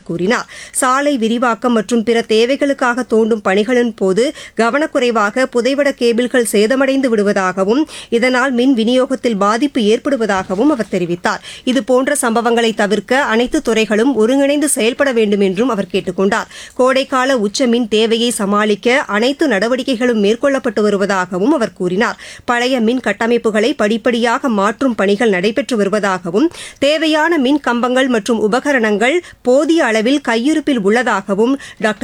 கூறினார் சாலை விரிவாக்கம் மற்றும் பிற தேவைகளுக்காக தோண்டும் பணிகளின் போது கவனக்குறைவாக புதைவட கேபிள்கள் சேதமடைந்து விடுவதாகவும் இதனால் மின் விநியோகத்தில் பாதிப்பு ஏற்படுவதாகவும் அவர் தெரிவித்தார் இதுபோன்ற சம்பவங்களை தவிர்க்க அனைத்து துறைகளும் ஒருங்கிணைந்து செயல்பட வேண்டும் என்றும் அவர் கேட்டுக் கொண்டார் கோடைக்கால உச்ச மின் தேவையை சமாளிக்க அனைத்து நடவடிக்கைகளும் மேற்கொள்ளப்பட்டு வருவதாகவும் அவர் கூறினார் பழைய மின் கட்டமைப்புகளை படிப்படியாக மாற்றும் பணிகள் நடைபெற்று வருவதாகவும் தேவையான மின் கம்பங்கள் மற்றும் உபகரணங்கள் போதிய அளவில் கையிருப்பில் உள்ளதாகவும் டாக்டர்